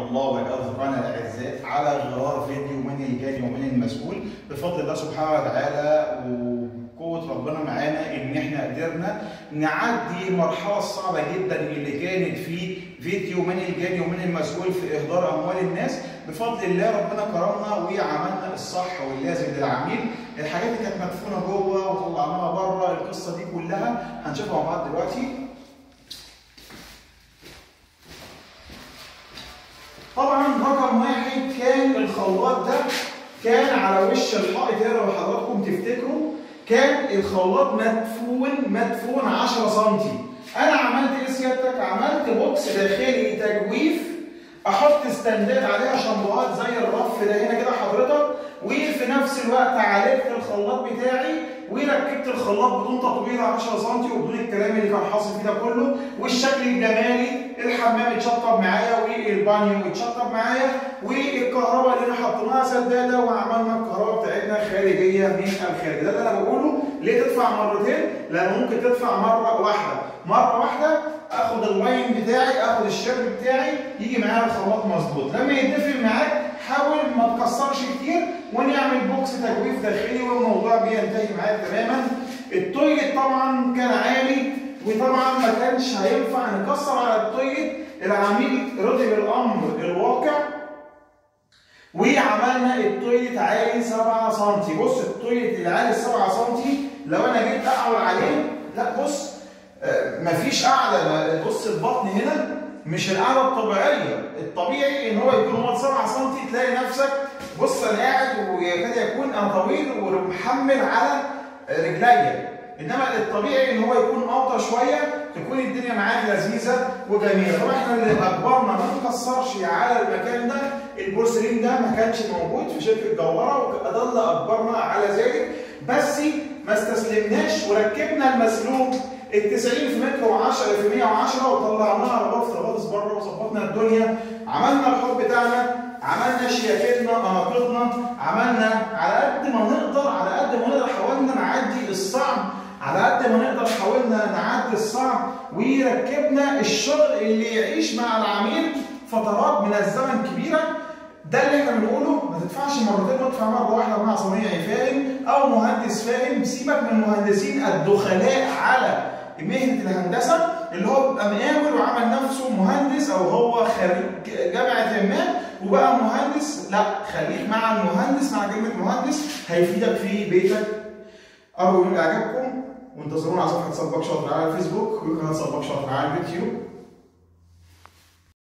الله وبركاته اصدقائنا الاعزاء على غرار فيديو من الجاني ومن المسؤول بفضل الله سبحانه وتعالى وقوه ربنا معانا ان احنا قدرنا نعدي المرحله الصعبه جدا اللي كانت في فيديو من الجاني ومن المسؤول في اهدار اموال الناس بفضل الله ربنا كرمنا وعملنا الصح واللازم للعميل الحاجات اللي كانت مدفونه جوه وطلعناها بره القصه دي كلها هنشوفها مع بعض دلوقتي طبعا رقم واحد كان الخلاط ده كان على وش الحائط هنا لو حضراتكم تفتكروا كان الخلاط مدفون مدفون 10 سم انا عملت ايه سيادتك؟ عملت بوكس داخلي تجويف احط استندات عليها شمبوهات زي الرف ده هنا كده حضرتك وفي نفس الوقت عالجت الخلاط بتاعي وركبت الخلاط بدون تطوير 10 سم وبدون الكلام اللي كان حاصل فيه ده كله والشكل الجمالي الحمام اتشطب معايا والبانيو اتشطب معايا والكهرباء اللي احنا حطيناها سداده وعملنا الكهرباء بتاعتنا خارجيه من الخارج ده اللي انا بقوله ليه تدفع مرتين؟ لان ممكن تدفع مره واحده مره واحده اخد اللاين بتاعي اخد الشرب بتاعي يجي معايا الخلاط مظبوط لما يتفق معاك حاول ما تكسرش كتير ونعمل بوكس تجويف داخلي والموضوع بينتهي معاك تماما التويلت طبعا كان عالي وطبعا ما كانش هينفع نكسر على التويلت العميل رضي بالامر الواقع وعملنا التويلت عالي 7 سم بص التويلت العالي 7 سم لو انا جيت اقعد عليه لا بص مفيش قاعده بص البطن هنا مش القعده الطبيعيه الطبيعي ان هو يكون هو 7 سم تلاقي نفسك بص انا قاعد ويكاد يكون انا طويل ومحمل على رجليا انما الطبيعي ان هو يكون اوطى شويه تكون الدنيا معاك لذيذه وجميله طبعا احنا اللي اجبرنا ما نكسرش على المكان ده البورسلين ده ما كانش موجود في شركه جوهره وده اللي اجبرنا على ذلك بس ما استسلمناش وركبنا المسلوب ال 90 في متر و10 في 110 وطلعناها على ضغط غطس بره وظبطنا الدنيا عملنا الحوض بتاعنا عملنا شياكتنا قناطرنا عملنا على قد ما نقدر على قد ما نقدر حاولنا نعدي الصعب على قد ما نقدر حاولنا نعدي الصعب وركبنا الشغل اللي يعيش مع العميل فترات من الزمن كبيره ده اللي احنا بنقوله ما تدفعش مرتين وادفع مره واحده مع صنايعي فاهم او مهندس فاهم سيبك من المهندسين الدخلاء على مهنه الهندسه اللي هو بيبقى مقاول وعمل نفسه مهندس او هو خريج جامعه ما وبقى مهندس لا خليك مع المهندس مع كلمه مهندس هيفيدك في بيتك ارجو من اعجابكم وانتظرونا على صفحه صباك شاطر على الفيسبوك وقناه صباك شاطر على اليوتيوب